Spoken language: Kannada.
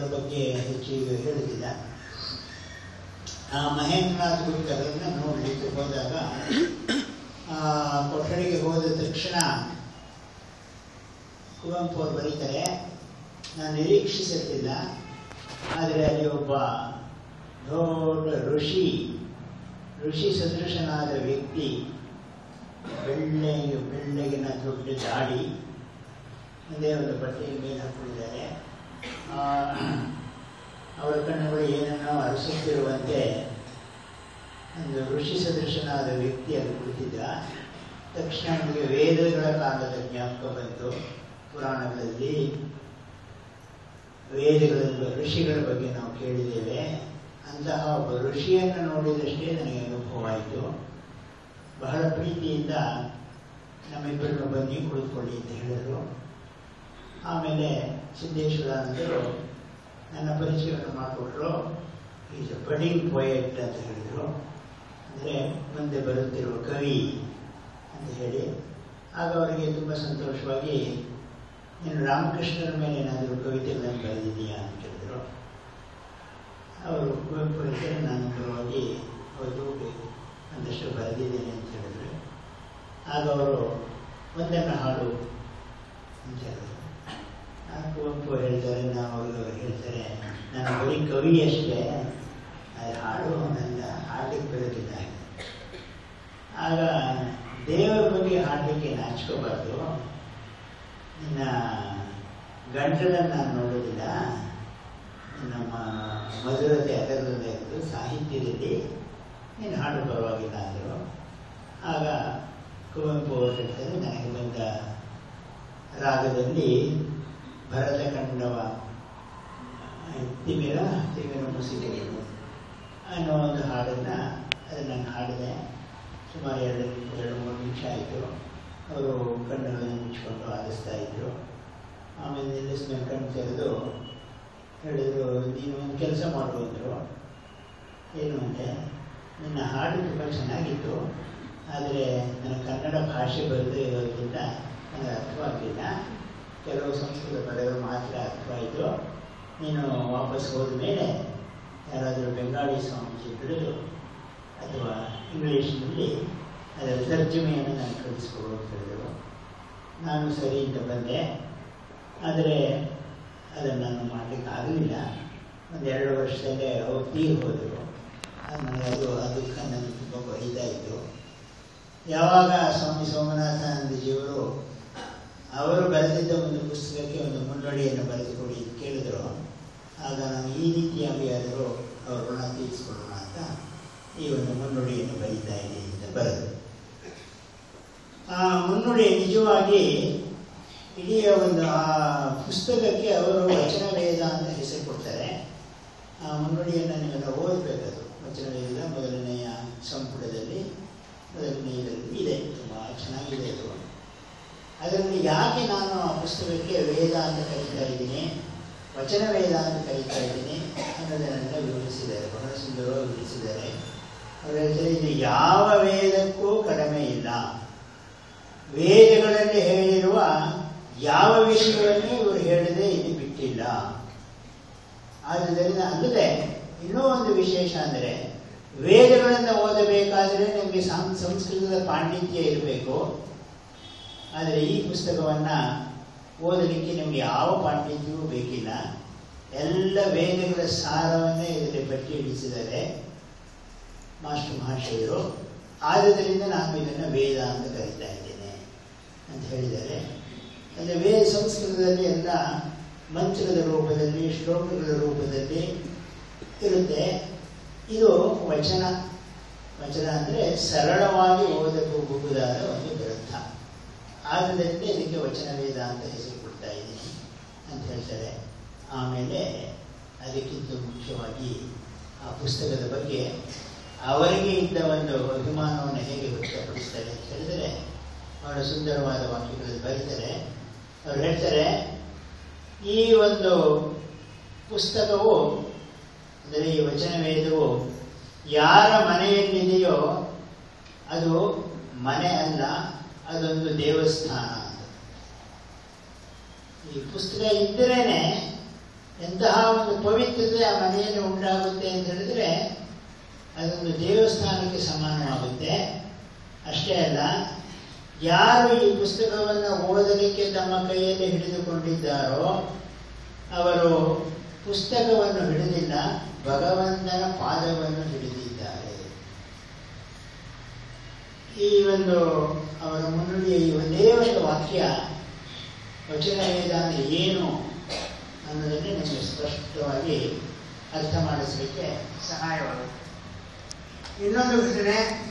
ಬಗ್ಗೆ ಹೆಚ್ಚು ಈಗ ಹೇಳುತ್ತಿಲ್ಲ ಆ ಮಹೇಂದ್ರನಾಥ್ ಗುರುಕರನ್ನು ನೋಡಲಿಕ್ಕೆ ಹೋದಾಗ ಆ, ಕೊಠಡಿಗೆ ಹೋದ ತಕ್ಷಣ ಕುವೆಂಪು ಅವರು ಬರೀತಾರೆ ನಾನು ನಿರೀಕ್ಷಿಸುತ್ತಿಲ್ಲ ಆದರೆ ಅಲ್ಲಿ ಒಬ್ಬ ದೊಡ್ಡ ಋಷಿ ಋಷಿ ಸದೃಶನಾದ ವ್ಯಕ್ತಿ ಬೆಳ್ಳಗೆ ಬೆಳ್ಳಗಿನ ದೊಡ್ಡ ದಾಡಿ ಒಂದೇ ಒಂದು ಬಟ್ಟೆಯ ಮೇಲೆ ಹಾಕೊಂಡಿದ್ದಾರೆ ಆ, ಅವರ ಕಣ್ಣುಗಳು ಏನನ್ನೋ ಅರಸುತ್ತಿರುವಂತೆ ಒಂದು ಋಷಿ ಸದೃಶನಾದ ವ್ಯಕ್ತಿ ಅಲ್ಲಿ ಕುಳಿತಿದ್ದ ತಕ್ಷಣ ನನಗೆ ವೇದಗಳ ಕಾಲದ ಜ್ಞಾಪಕ ಬಂತು ಪುರಾಣಗಳಲ್ಲಿ ವೇದಗಳ ಋಷಿಗಳ ಬಗ್ಗೆ ನಾವು ಕೇಳಿದ್ದೇವೆ ಅಂತಹ ಒಬ್ಬ ಋಷಿಯನ್ನು ನೋಡಿದಷ್ಟೇ ನನಗೆ ಅನುಭವ ಆಯಿತು ಬಹಳ ಪ್ರೀತಿಯಿಂದ ನಮ್ಮಿಬ್ಬರನ್ನು ಬನ್ನಿ ಕುಳಿತುಕೊಳ್ಳಿ ಅಂತ ಹೇಳಿದರು ಆಮೇಲೆ ಸಿದ್ದೇಶ್ವರಾನಂದರು ನನ್ನ ಪರಿಚಯವನ್ನು ಮಾಡಿಕೊಟ್ರು ಈಸ್ ಎ ಬಡಿಂಗ್ ಪೊಯೆಟ್ ಅಂತ ಹೇಳಿದರು ಅಂದರೆ ಮುಂದೆ ಬರುತ್ತಿರುವ ಕವಿ ಅಂತ ಹೇಳಿ ಆಗ ಅವರಿಗೆ ತುಂಬ ಸಂತೋಷವಾಗಿ ನೀನು ರಾಮಕೃಷ್ಣರ ಮೇಲೆ ಏನಾದರೂ ಕವಿತೆಗಳನ್ನು ಬರೆದಿದೆಯಾ ಅಂತ ಕೇಳಿದರು ಅವರು ಕುವೆಂಪು ಹೇಳ್ತಾರೆ ನಾನು ಪರವಾಗಿ ಹೌದು ಒಂದಷ್ಟು ಬರೆದಿದ್ದೇನೆ ಅಂತ ಹೇಳಿದ್ರು ಆಗ ಅವರು ಒಂದನ್ನು ಹಾಡು ಅಂತ ಹೇಳಿದ್ರು ಆಗ ಕುವೆಂಪು ಹೇಳ್ತಾರೆ ನಾವು ಅವ್ರಿಗೆ ಹೇಳ್ತಾರೆ ನಾನು ಬರೀ ಕವಿ ಅಷ್ಟೇ ಅದು ಹಾಡು ನನ್ನ ಹಾಡಲಿಕ್ಕೆ ಬರೋದಿಲ್ಲ ಆಗ ದೇವರ ಬಗ್ಗೆ ಹಾಡಲಿಕ್ಕೆ ನಾಚ್ಕೋಬಾರ್ದು ನಿನ್ನ ಗಂಟಲನ್ನು ನಾನು ನೋಡೋದಿಲ್ಲ ನಮ್ಮ ಮಧುರತೆ ಅದರಲ್ಲೇ ಇತ್ತು ಸಾಹಿತ್ಯದಲ್ಲಿ ನೀನು ಹಾಡು ಪರವಾಗಿಲ್ಲ ಅಂದರು ಆಗ ಕುವೆಂಪು ಅವರು ಹೇಳ್ತಾರೆ ನನಗೆ ಬಂದ ರಾಗದಲ್ಲಿ ಭರತ ಕಂಡವ ತಿಮಿರ ತಿಮಿರ ಮುಸಿಟೆಗಳು ಅನ್ನೋ ಒಂದು ಹಾಡನ್ನು ಅದನ್ನು ನಾನು ಹಾಡಿದೆ ಸುಮಾರು ಎರಡು ಎರಡು ಮೂರು ನಿಮಿಷ ಆಯಿತು ಅವರು ಕಣ್ಣುಗಳನ್ನು ಮುಚ್ಚಿಕೊಂಡು ಆಲಿಸ್ತಾ ಇದ್ದರು ಆಮೇಲೆ ನಿಲ್ಲಿಸ್ಮೇಲೆ ಕಣ್ಣು ತೆರೆದು ಹೇಳಿದರು ನೀನು ಒಂದು ಕೆಲಸ ಮಾಡು ಅಂದರು ಏನು ಅಂದರೆ ನಿನ್ನ ಹಾಡು ತುಂಬ ಚೆನ್ನಾಗಿತ್ತು ಆದರೆ ನನ್ನ ಕನ್ನಡ ಭಾಷೆ ಬರದೇ ಇರೋದ್ರಿಂದ ನನಗೆ ಅರ್ಥವಾಗಲಿಲ್ಲ ಕೆಲವು ಸಂಸ್ಕೃತ ಪದಗಳು ಮಾತ್ರ ಅರ್ಥವಾಯಿತು ನೀನು ವಾಪಸ್ ಹೋದ ಮೇಲೆ ಯಾರಾದರೂ ಬೆಂಗಾಳಿ ಸ್ವಾಮೀಜಿ ಬಿಡಲು ಅಥವಾ ಇಂಗ್ಲೀಷ್ನಲ್ಲಿ ಅದರ ತರ್ಜಮೆಯನ್ನು ನಾನು ಕಳಿಸ್ಕೊಡು ಅಂತ ಹೇಳಿದರು ನಾನು ಸರಿ ಅಂತ ಬಂದೆ ಆದರೆ ಅದನ್ನು ನಾನು ಮಾಡಲಿಕ್ಕೆ ಆಗಲಿಲ್ಲ ಒಂದು ಎರಡು ವರ್ಷದಲ್ಲೇ ಅವ್ರು ತೀರಿ ಹೋದರು ಆಗ ನನಗೆ ಅದು ಆ ದುಃಖ ನನಗೆ ತುಂಬ ಬೈತಾ ಇತ್ತು ಯಾವಾಗ ಸ್ವಾಮಿ ಸೋಮನಾಥಾನಂದಜಿಯವರು ಅವರು ಬರೆದಿದ್ದ ಒಂದು ಪುಸ್ತಕಕ್ಕೆ ಒಂದು ಮುನ್ನುಡಿಯನ್ನು ಬರೆದುಕೊಡಿ ಅಂತ ಕೇಳಿದ್ರು ಆಗ ನಾನು ಈ ರೀತಿಯಾಗಿ ಆದರೂ ಅವ್ರ ಋಣ ತೀರಿಸ್ಕೊಳ್ಳೋಣ ಅಂತ ಈ ಒಂದು ಮುನ್ನುಡಿಯನ್ನು ಬರೀತಾ ಇದ್ದೀನಿ ಅಂತ ಬರೆದು ಆ ಮುನ್ನುಡಿ ನಿಜವಾಗಿ ಇಡೀ ಒಂದು ಆ ಪುಸ್ತಕಕ್ಕೆ ಅವರು ವಚನ ವೇದ ಅಂತ ಹೆಸರು ಕೊಡ್ತಾರೆ ಆ ಮುನ್ನುಡಿಯನ್ನು ನೀವೆಲ್ಲ ಓದಬೇಕದು ವಚನ ವೇದ ಮೊದಲನೆಯ ಸಂಪುಟದಲ್ಲಿ ಮೊದಲನೆಯದಲ್ಲಿ ಇದೆ ತುಂಬ ಚೆನ್ನಾಗಿದೆ ಅದು ಅದರಲ್ಲಿ ಯಾಕೆ ನಾನು ಆ ಪುಸ್ತಕಕ್ಕೆ ವೇದ ಅಂತ ಕರೀತಾ ಇದ್ದೀನಿ ವಚನ ವೇದ ಅಂತ ಕರೀತಾ ಇದ್ದೀನಿ ಅನ್ನೋದನ್ನೆಲ್ಲ ವಿವರಿಸಿದ್ದಾರೆ ಬಹಳ ಸುಂದರವಾಗಿ ವಿವರಿಸಿದ್ದಾರೆ ಅವರು ಹೇಳ್ತಾರೆ ಇದು ಯಾವ ವೇದಕ್ಕೂ ಕಡಿಮೆ ಇಲ್ಲ ವೇದಗಳಲ್ಲಿ ಹೇಳಿರುವ ಯಾವ ವಿಷಯವನ್ನು ಇವರು ಹೇಳದೆ ಇಲ್ಲಿ ಬಿಟ್ಟಿಲ್ಲ ಆದುದರಿಂದ ಅಲ್ಲದೆ ಇನ್ನೂ ಒಂದು ವಿಶೇಷ ಅಂದರೆ ವೇದಗಳನ್ನು ಓದಬೇಕಾದರೆ ನಿಮಗೆ ಸಂ- ಸಂಸ್ಕೃತದ ಪಾಂಡಿತ್ಯ ಇರಬೇಕು ಆದರೆ ಈ ಪುಸ್ತಕವನ್ನು ಓದಲಿಕ್ಕೆ ನಿಮಗೆ ಯಾವ ಪಾಂಡಿತ್ಯವೂ ಬೇಕಿಲ್ಲ ಎಲ್ಲ ವೇದಗಳ ಸಾರವನ್ನೇ ಇದರಲ್ಲಿ ಪಟ್ಟಿ ಇಡಿಸಿದ್ದಾರೆ ಮಾಸ್ಟರ್ ಮಹಾಶಯರು ಆದುದರಿಂದ ನಾನು ಇದನ್ನು ವೇದ ಅಂತ ಕರೀತಾ ಇದ್ದೇನೆ ಅಂತ ಹೇಳಿದ್ದಾರೆ ಅಂದರೆ ವೇದ ಸಂಸ್ಕೃತದಲ್ಲಿ ಎಲ್ಲ ಮಂತ್ರದ ರೂಪದಲ್ಲಿ ಶ್ಲೋಕಗಳ ರೂಪದಲ್ಲಿ ಇರುತ್ತೆ ಇದು ವಚನ ವಚನ ಅಂದರೆ ಸರಳವಾಗಿ ಓದಬಹುದಾದ ಒಂದು ಗ್ರಂಥ ಆದ್ದರಿಂದ ಇದಕ್ಕೆ ವಚನ ವೇದ ಅಂತ ಹೆಸರು ಕೊಡ್ತಾ ಇದ್ದೀನಿ ಅಂತ ಹೇಳ್ತಾರೆ ಆಮೇಲೆ ಅದಕ್ಕಿಂತ ಮುಖ್ಯವಾಗಿ ಆ ಪುಸ್ತಕದ ಬಗ್ಗೆ ಅವರಿಗೆ ಇದ್ದ ಒಂದು ಅಭಿಮಾನವನ್ನು ಹೇಗೆ ವ್ಯಕ್ತಪಡಿಸ್ತಾರೆ ಅಂತ ಹೇಳಿದರೆ ಬಹಳ ಸುಂದರವಾದ ವಾಕ್ಯಗಳಲ್ಲಿ ಬರೀತಾರೆ ಅವ್ರು ಹೇಳ್ತಾರೆ ಈ ಒಂದು ಪುಸ್ತಕವು ಅಂದರೆ ಈ ವಚನ ವೇದವು ಯಾರ ಮನೆಯಲ್ಲಿದೆಯೋ ಅದು ಮನೆ ಅಲ್ಲ ಅದೊಂದು ದೇವಸ್ಥಾನ ಅಂತ ಈ ಪುಸ್ತಕ ಇದ್ದರೇನೆ ಎಂತಹ ಒಂದು ಪವಿತ್ರತೆ ಆ ಮನೆಯಲ್ಲಿ ಉಂಟಾಗುತ್ತೆ ಅಂತ ಹೇಳಿದ್ರೆ ಅದೊಂದು ದೇವಸ್ಥಾನಕ್ಕೆ ಸಮಾನವಾಗುತ್ತೆ ಅಷ್ಟೇ ಅಲ್ಲ ಯಾರು ಈ ಪುಸ್ತಕವನ್ನು ಓದಲಿಕ್ಕೆ ತಮ್ಮ ಕೈಯಲ್ಲಿ ಹಿಡಿದುಕೊಂಡಿದ್ದಾರೋ ಅವರು ಪುಸ್ತಕವನ್ನು ಹಿಡಿದಿಲ್ಲ ಭಗವಂತನ ಪಾದವನ್ನು ಹಿಡಿದಿದ್ದಾರೆ ಈ ಒಂದು ಅವರ ಮುನ್ನುಡಿಯ ಈ ಒಂದೇ ಒಂದು ವಾಕ್ಯ ವಚನ ವೇದಾಂತ ಏನು ಅನ್ನೋದನ್ನೇ ನಿಮಗೆ ಸ್ಪಷ್ಟವಾಗಿ ಅರ್ಥ ಮಾಡಿಸಲಿಕ್ಕೆ ಸಹಾಯವಾಗುತ್ತೆ ಇನ್ನೊಂದು ಘಟನೆ